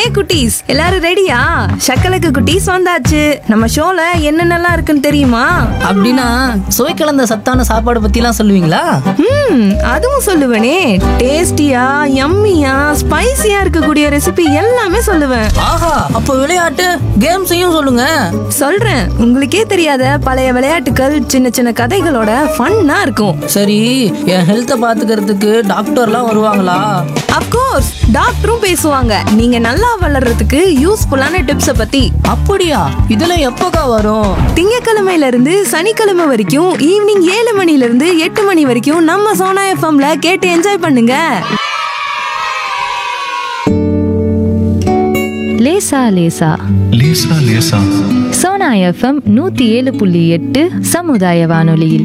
ஹே குட்டீஸ் எல்லாரும் ரெடியா சக்கலக்கு குட்டீஸ் வந்தாச்சு நம்ம ஷோல என்னென்னலாம் இருக்குன்னு தெரியுமா அப்படின்னா சுவை கலந்த சத்தான சாப்பாடு பத்திலாம் சொல்லுவீங்களா ம் அதுவும் சொல்லுவேனே டேஸ்டியா யம்மியா ஸ்பைசியா இருக்கக்கூடிய ரெசிபி எல்லாமே சொல்லுவேன் ஆஹா அப்போ விளையாட்டு கேம்ஸையும் சொல்லுங்க சொல்றேன் உங்களுக்கே தெரியாத பழைய விளையாட்டுகள் சின்ன சின்ன கதைகளோட ஃபன்னா இருக்கும் சரி என் ஹெல்த்தை பாத்துக்கிறதுக்கு டாக்டர்லாம் வருவாங்களா அப்கோர்ஸ் டாக்டரும் பேசுவாங்க நீங்க நல்லா வளர்றதுக்கு யூஸ்ஃபுல்லான டிப்ஸை பத்தி அப்படியா இதெல்லாம் எப்போக்கா வரும் திங்கக்கிழமையில இருந்து சனிக்கிழமை வரைக்கும் ஈவினிங் ஏழு மணில இருந்து எட்டு மணி வரைக்கும் நம்ம சோனா எஃப்எம்ல கேட்டு என்ஜாய் பண்ணுங்க லேசா லேசா லேசா லேசா சோனா எஃப்எம் நூத்தி ஏழு புள்ளி எட்டு சமுதாய வானொலியில்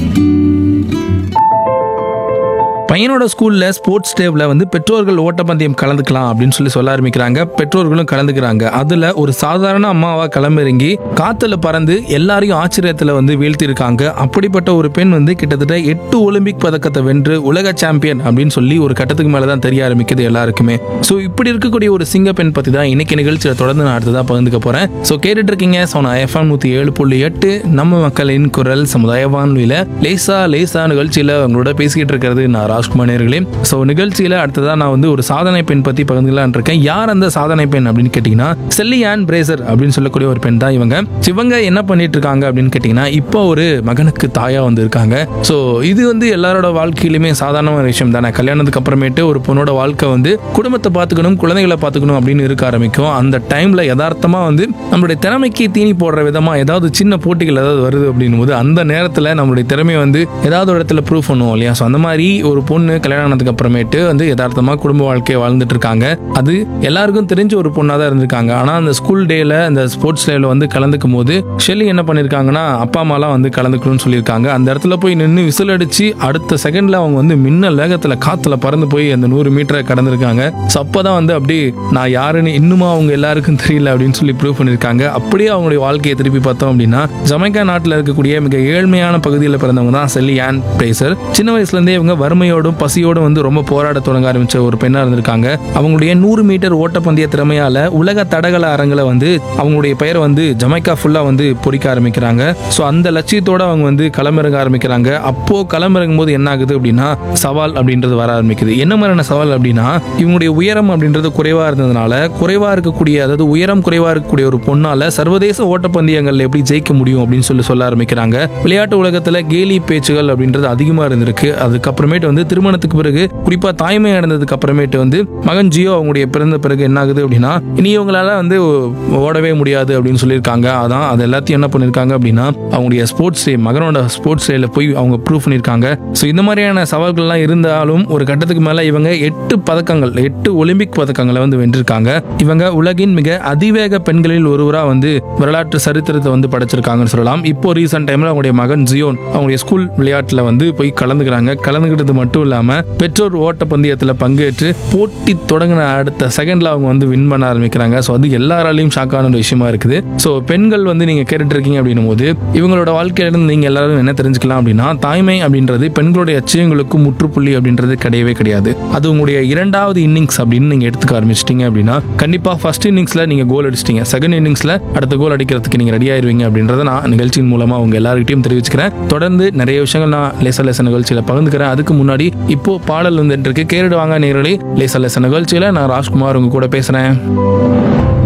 பையனோட ஸ்கூல்ல ஸ்போர்ட்ஸ் டேவில் வந்து பெற்றோர்கள் ஓட்டப்பந்தயம் கலந்துக்கலாம் அப்படின்னு சொல்லி சொல்ல ஆரம்பிக்கிறாங்க பெற்றோர்களும் கலந்துக்கிறாங்க அதுல ஒரு சாதாரண அம்மாவா களமிறங்கி காத்துல பறந்து எல்லாரையும் ஆச்சரியத்துல வந்து வீழ்த்தியிருக்காங்க அப்படிப்பட்ட ஒரு பெண் வந்து கிட்டத்தட்ட எட்டு ஒலிம்பிக் பதக்கத்தை வென்று உலக சாம்பியன் அப்படின்னு சொல்லி ஒரு கட்டத்துக்கு மேல தான் தெரிய ஆரம்பிக்குது எல்லாருக்குமே ஸோ இப்படி இருக்கக்கூடிய ஒரு சிங்க பெண் பத்தி தான் இன்னைக்கு நிகழ்ச்சியில தொடர்ந்து நான் அடுத்ததா பகிர்ந்துக்க போறேன் ஸோ கேட்டுட்டு இருக்கீங்க ஸோ நான் எஃப்எம் நூத்தி ஏழு புள்ளி எட்டு நம்ம மக்களின் குரல் சமுதாய வானொலியில லேசா லேசா நிகழ்ச்சியில உங்களோட பேசிக்கிட்டு இருக்கிறது நான் ராஜ்குமார் நேர்களே ஸோ நிகழ்ச்சியில அடுத்ததா நான் வந்து ஒரு சாதனை பெண் பத்தி பகிர்ந்துக்கலான் இருக்கேன் யார் அந்த சாதனை பெண் அப்படின்னு கேட்டீங்கன்னா செல்லி ஆன் பிரேசர் அப்படின்னு சொல்லக்கூடிய ஒரு பெண் தான் இவங்க இவங்க என்ன பண்ணிட்டு இருக்காங்க அப்படின்னு கேட்டீங்கன்னா இப்போ ஒரு மகனுக்கு தாயா வந்து இருக்காங்க ஸோ இது வந்து எல்லாரோட வாழ்க்கையிலுமே சாதாரணமான விஷயம் தானே கல்யாணத்துக்கு அப்புறமேட்டு ஒரு பொண்ணோட வாழ்க்கை வந்து குடும்பத்தை பார்த்துக்கணும் குழந்தைகளை பார்த்துக்கணும் அப்படின்னு இருக்க ஆரம்பிக்கும் அந்த டைம்ல யதார்த்தமா வந்து நம்மளுடைய திறமைக்கு தீனி போடுற விதமா ஏதாவது சின்ன போட்டிகள் ஏதாவது வருது அப்படின்னும் போது அந்த நேரத்தில் நம்மளுடைய திறமையை வந்து ஏதாவது ஒரு இடத்துல ப்ரூவ் பண்ணுவோம் இல்லையா ஸோ அந்த மாதிரி ஒரு பொண்ணு கல்யாணம் ஆனதுக்கு அப்புறமேட்டு வந்து யதார்த்தமா குடும்ப வாழ்க்கையை வாழ்ந்துட்டு இருக்காங்க அது எல்லாருக்கும் தெரிஞ்ச ஒரு பொண்ணாக தான் இருந்திருக்காங்க ஆனால் அந்த ஸ்கூல் டேல அந்த ஸ்போர்ட்ஸ் டேல வந்து கலந்துக்கும் போது ஷெல்லி என்ன பண்ணியிருக்காங்கன்னா அப்பா அம்மாலாம் வந்து கலந்துக்கணும்னு சொல்லியிருக்காங்க அந்த இடத்துல போய் நின்று விசில் அடிச்சு அடுத்த செகண்ட்ல அவங்க வந்து மின்னல் வேகத்தில் காத்துல பறந்து போய் அந்த நூறு மீட்டரை கடந்திருக்காங்க ஸோ அப்பதான் வந்து அப்படி நான் யாருன்னு இன்னுமா அவங்க எல்லாருக்கும் தெரியல அப்படின்னு சொல்லி ப்ரூவ் பண்ணியிருக்காங்க அப்படியே அவங்களுடைய வாழ்க்கையை திருப்பி பார்த்தோம் அப்படின்னா ஜமைக்கா நாட்டில் இருக்கக்கூடிய மிக ஏழ்மையான பகுதியில் பிறந்தவங்க தான் செல்லி ஆன் பிரேசர் சின்ன வயசுல இருந்தே இவங்க வறுமையோடும் பசியோடும் வந்து ரொம்ப போராட தொடங்க ஆரம்பிச்ச ஒரு பெண்ணா இருந்திருக்காங்க அவங்களுடைய நூறு மீட்டர் ஓட்டப்பந்தய திறமையால உலக தடகள அரங்கில் வந்து அவங்களுடைய பெயரை வந்து ஜமைக்கா ஃபுல்லா வந்து பொறிக்க ஆரம்பிக்கிறாங்க ஸோ அந்த லட்சியத்தோட அவங்க வந்து களமிறங்க ஆரம்பிக்கிறாங்க அப்போ களமிறங்கும் போது என்ன ஆகுது அப்படின்னா சவால் அப்படின்றது வர ஆரம்பிக்குது என்ன மாதிரியான சவால் அப்படின்னா இவங்களுடைய உயரம் அப்படின்றது குறைவா இருந்ததுனால குறைவா இருக்கக்கூடிய அதாவது உயரம் குறைவா இருக்கக்கூடிய ஒரு பொண்ணால சர்வதேச ஓட்டப்பந்தயங்கள்ல எப்படி ஜெயிக்க முடியும் அப்படின்னு சொல்லி சொல்ல ஆரம்பிக்கிறாங்க விளையாட்டு உலகத்துல கேலி பேச்சுகள் அப்படின்றது அதிகமா இருந்திருக்கு அதுக்கப்புறமேட்டு வந்து திருமணத்துக்கு பிறகு குறிப்பா தாய்மை அடைந்ததுக்கு அப்புறமேட்டு வந்து மகன் ஜியோ அவங்களுடைய பிறந்த பிறகு என்ன ஆகுது அப்படின்னா இனி இவங்களால வந்து ஓடவே முடியாது அப்படின்னு சொல்லியிருக்காங்க அதான் அது எல்லாத்தையும் என்ன பண்ணிருக்காங்க அப்படின்னா அவங்களுடைய ஸ்போர்ட்ஸ் டே மகனோட ஸ்போர்ட்ஸ் டேல போய் அவங்க ப்ரூவ் பண்ணியிருக்காங்க ஸோ இந்த மாதிரியான சவால்கள்லாம் இருந்தாலும் ஒரு கட்டத்துக்கு மேல இவங்க எட்டு பதக்கங்கள் எட்டு ஒலிம்பிக் பதக்கங்களை வந்து வென்றிருக்காங்க இவங்க உலகின் மிக அதிவேக பெண்களில் ஒருவரா வந்து வரலாற்று சரித்திரத்தை வந்து படைச்சிருக்காங்கன்னு சொல்லலாம் இப்போ ரீசெண்ட் டைம்ல அவங்களுடைய மகன் ஜியோன் அவங்களுடைய ஸ்கூல் விளையாட்டுல வந்து போய் கலந்துக்கிறாங்க கலந்துக்கிட்டது மட்டும் இல்லாம பெற்றோர் ஓட்ட பந்தயத்துல பங்கேற்று போட்டி தொடங்கின அடுத்த செகண்ட்ல அவங்க வந்து வின் பண்ண ஆரம்பிக்கிறாங்க ஸோ அது எல்லாராலையும் ஷாக்கான ஒரு விஷயமா இருக்குது ஸோ பெண்கள் வந்து நீங்க கேட்டுட்டு இருக்கீங்க அப்படின்னும் போது இவங்களோட வாழ்க்கையில இருந்து நீங்க எல்லாரும் என்ன தெரிஞ்சுக்கலாம் அப்படின்னா தாய்மை அப்படின்றது பெண்களுடைய அச்சயங்களுக்கு முற்றுப்புள்ளி அப்படின்றது கிடையவே கிடையாது அது உங்களுடைய இரண்டாவது இன்னிங்ஸ் அப்படின்னு நீங்க எடுத்துக்க ஆரம்பிச்சிட்டீங்க அப்படின்னா கண்டிப்பா ஃபர்ஸ்ட் இன்னிங்ஸ்ல நீங்க கோல் அடிச்சிட்டீங்க செகண்ட் இன்னிங்ஸ்ல அடுத்த கோல் அடிக்கிறதுக்கு நீங்க ரெடி ஆயிருவீங்க அப்படின்றத நான் நிகழ்ச்சியின் மூலமா உங்க எல்லாருக்கிட்டையும் தெரிவிச்சுக்கிறேன் தொடர்ந்து நிறைய விஷயங்கள் நான் லேச லேச நிகழ்ச்சியில பகிர்ந்துக்கிறேன் அதுக்கு முன்னாடி இப்போ பாடல் வந்துட்டு இருக்கு கேரடு வாங்க நேரடி லேச லேச நிகழ்ச்சியில நான் ராஜ்குமார் உங்க கூட பேசுறேன்